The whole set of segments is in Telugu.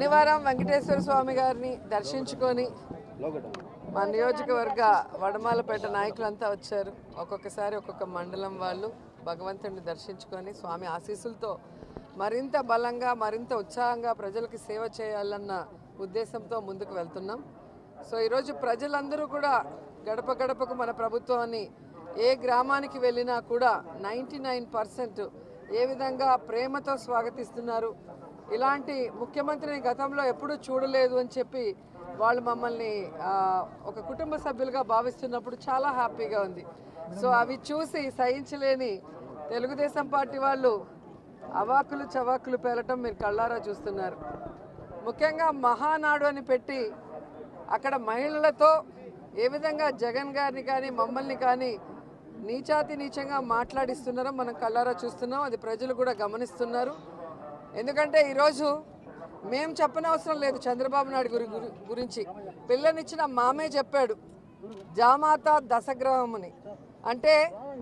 శనివారం వెంకటేశ్వర స్వామి గారిని దర్శించుకొని మా నియోజకవర్గ వడమాలపేట నాయకులంతా వచ్చారు ఒక్కొక్కసారి ఒక్కొక్క మండలం వాళ్ళు భగవంతుడిని దర్శించుకొని స్వామి ఆశీస్సులతో మరింత బలంగా మరింత ఉత్సాహంగా ప్రజలకి సేవ చేయాలన్న ఉద్దేశంతో ముందుకు వెళ్తున్నాం సో ఈరోజు ప్రజలందరూ కూడా గడప గడపకు మన ప్రభుత్వాన్ని ఏ గ్రామానికి వెళ్ళినా కూడా నైంటీ నైన్ పర్సెంట్ ఏ విధంగా ప్రేమతో స్వాగతిస్తున్నారు ఇలాంటి ముఖ్యమంత్రిని గతంలో ఎప్పుడూ చూడలేదు అని చెప్పి వాళ్ళు మమ్మల్ని ఆ, ఒక కుటుంబ సభ్యులుగా భావిస్తున్నప్పుడు చాలా హ్యాపీగా ఉంది సో అవి చూసి సహించలేని తెలుగుదేశం పార్టీ వాళ్ళు అవాకులు చవాకులు పేలటం మీరు కళ్ళారా చూస్తున్నారు ముఖ్యంగా మహానాడు అని పెట్టి అక్కడ మహిళలతో ఏ విధంగా జగన్ గారిని కానీ మమ్మల్ని కానీ నీచాతి నీచంగా మాట్లాడిస్తున్నారో మనం కళ్ళారా చూస్తున్నాం అది ప్రజలు కూడా గమనిస్తున్నారు ఎందుకంటే ఈరోజు మేము చెప్పనవసరం లేదు చంద్రబాబు నాయుడు గురి గురి- గురించి పిల్లనిచ్చిన మామే చెప్పాడు జామాత దశగ్రహముని అంటే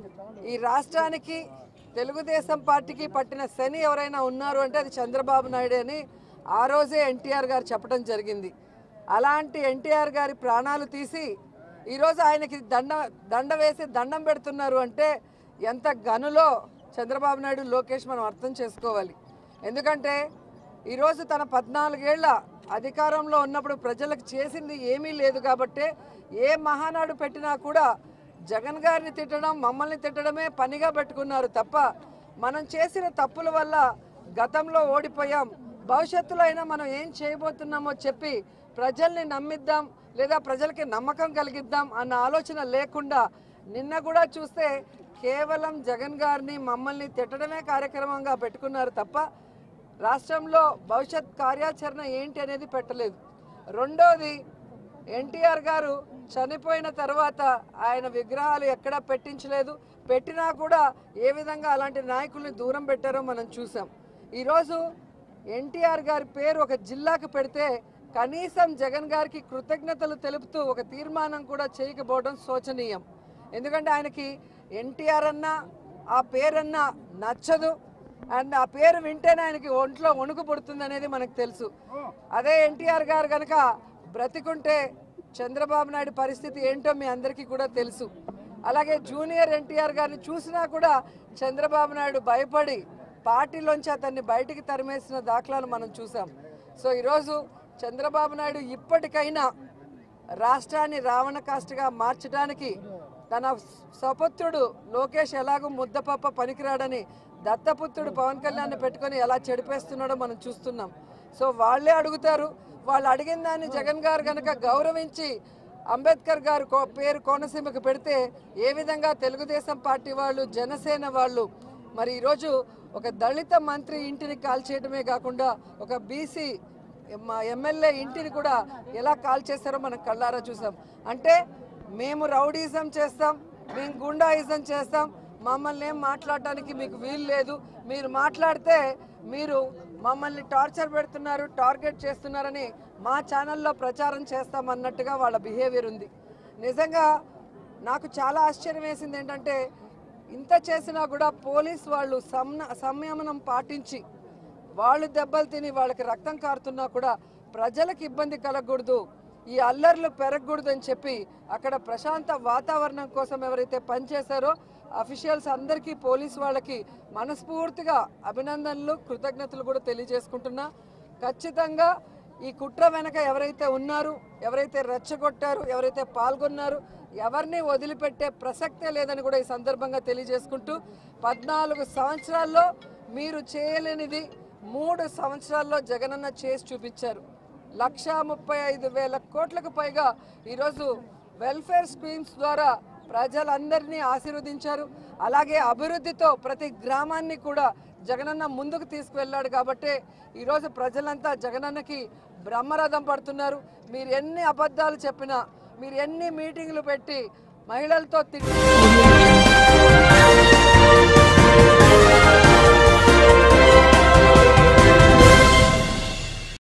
ఈ రాష్ట్రానికి తెలుగుదేశం పార్టీకి పట్టిన శని ఎవరైనా ఉన్నారు అంటే అది చంద్రబాబు నాయుడు అని ఆ రోజే ఎన్టీఆర్ గారు చెప్పడం జరిగింది అలాంటి ఎన్టీఆర్ గారి ప్రాణాలు తీసి ఈరోజు ఆయనకి దండ దండ వేసి దండం పెడుతున్నారు అంటే ఎంత గనులో చంద్రబాబు నాయుడు లోకేష్ మనం అర్థం చేసుకోవాలి ఎందుకంటే ఈరోజు తన పద్నాలుగేళ్ల అధికారంలో ఉన్నప్పుడు ప్రజలకు చేసింది ఏమీ లేదు కాబట్టే ఏ మహానాడు పెట్టినా కూడా జగన్ గారిని తిట్టడం మమ్మల్ని తిట్టడమే పనిగా పెట్టుకున్నారు తప్ప మనం చేసిన తప్పుల వల్ల గతంలో ఓడిపోయాం భవిష్యత్తులో అయినా మనం ఏం చేయబోతున్నామో చెప్పి ప్రజల్ని నమ్మిద్దాం లేదా ప్రజలకి నమ్మకం కలిగిద్దాం అన్న ఆలోచన లేకుండా నిన్న కూడా చూస్తే కేవలం జగన్ గారిని మమ్మల్ని తిట్టడమే కార్యక్రమంగా పెట్టుకున్నారు తప్ప రాష్ట్రంలో భవిష్యత్ కార్యాచరణ ఏంటి అనేది పెట్టలేదు రెండోది ఎన్టీఆర్ గారు చనిపోయిన తర్వాత ఆయన విగ్రహాలు ఎక్కడా పెట్టించలేదు పెట్టినా కూడా ఏ విధంగా అలాంటి నాయకుల్ని దూరం పెట్టారో మనం చూసాం ఈరోజు ఎన్టీఆర్ గారి పేరు ఒక జిల్లాకు పెడితే కనీసం జగన్ గారికి కృతజ్ఞతలు తెలుపుతూ ఒక తీర్మానం కూడా చేయకపోవడం శోచనీయం ఎందుకంటే ఆయనకి ఎన్టీఆర్ అన్నా ఆ పేరన్నా నచ్చదు అండ్ ఆ పేరు వింటేనే ఆయనకి ఒంట్లో వణుకు పుడుతుంది అనేది మనకు తెలుసు అదే ఎన్టీఆర్ గారు కనుక బ్రతికుంటే చంద్రబాబు నాయుడు పరిస్థితి ఏంటో మీ అందరికీ కూడా తెలుసు అలాగే జూనియర్ ఎన్టీఆర్ గారిని చూసినా కూడా చంద్రబాబు నాయుడు భయపడి పార్టీలోంచి అతన్ని బయటికి తరిమేసిన దాఖలాలు మనం చూసాం సో ఈరోజు చంద్రబాబు నాయుడు ఇప్పటికైనా రాష్ట్రాన్ని రావణ కాస్ట్గా మార్చడానికి తన సపుత్రుడు లోకేష్ ఎలాగో ముద్దపప్ప పనికిరాడని దత్తపుత్రుడు పవన్ కళ్యాణ్ పెట్టుకొని ఎలా చెడిపేస్తున్నాడో మనం చూస్తున్నాం సో వాళ్ళే అడుగుతారు వాళ్ళు అడిగిన దాన్ని జగన్ గారు కనుక గౌరవించి అంబేద్కర్ గారు కో- పేరు కోనసీమకు పెడితే ఏ విధంగా తెలుగుదేశం పార్టీ వాళ్ళు జనసేన వాళ్ళు మరి ఈరోజు ఒక దళిత మంత్రి ఇంటిని కాల్చేయడమే కాకుండా ఒక బీసీ మా ఎమ్మెల్యే ఇంటిని కూడా ఎలా కాల్ చేస్తారో మనం కళ్ళారా చూసాం అంటే మేము రౌడీజం చేస్తాం మేము గుండాయిజం చేస్తాం మమ్మల్ని ఏం మాట్లాడడానికి మీకు వీలు లేదు మీరు మాట్లాడితే మీరు మమ్మల్ని టార్చర్ పెడుతున్నారు టార్గెట్ చేస్తున్నారని మా ఛానల్లో ప్రచారం చేస్తామన్నట్టుగా వాళ్ళ బిహేవియర్ ఉంది నిజంగా నాకు చాలా ఆశ్చర్యం వేసింది ఏంటంటే ఇంత చేసినా కూడా పోలీస్ వాళ్ళు సంన సంయమనం పాటించి వాళ్ళు దెబ్బలు తిని వాళ్ళకి రక్తం కారుతున్నా కూడా ప్రజలకు ఇబ్బంది కలగకూడదు ఈ అల్లర్లు పెరగకూడదు అని చెప్పి అక్కడ ప్రశాంత వాతావరణం కోసం ఎవరైతే పనిచేశారో అఫీషియల్స్ అందరికీ పోలీస్ వాళ్ళకి మనస్ఫూర్తిగా అభినందనలు కృతజ్ఞతలు కూడా తెలియజేసుకుంటున్నా ఖచ్చితంగా ఈ కుట్ర వెనక ఎవరైతే ఉన్నారు ఎవరైతే రెచ్చగొట్టారు ఎవరైతే పాల్గొన్నారు ఎవరిని వదిలిపెట్టే ప్రసక్తే లేదని కూడా ఈ సందర్భంగా తెలియజేసుకుంటూ పద్నాలుగు సంవత్సరాల్లో మీరు చేయలేనిది మూడు సంవత్సరాల్లో జగనన్న చేసి చూపించారు లక్షా ముప్పై ఐదు వేల కోట్లకు పైగా ఈరోజు వెల్ఫేర్ స్కీమ్స్ ద్వారా ప్రజలందరినీ ఆశీర్వదించారు అలాగే అభివృద్ధితో ప్రతి గ్రామాన్ని కూడా జగనన్న ముందుకు తీసుకువెళ్ళాడు కాబట్టి ఈరోజు ప్రజలంతా జగనన్నకి బ్రహ్మరథం పడుతున్నారు మీరు ఎన్ని అబద్ధాలు చెప్పినా మీరు ఎన్ని మీటింగ్లు పెట్టి మహిళలతో తిట్టి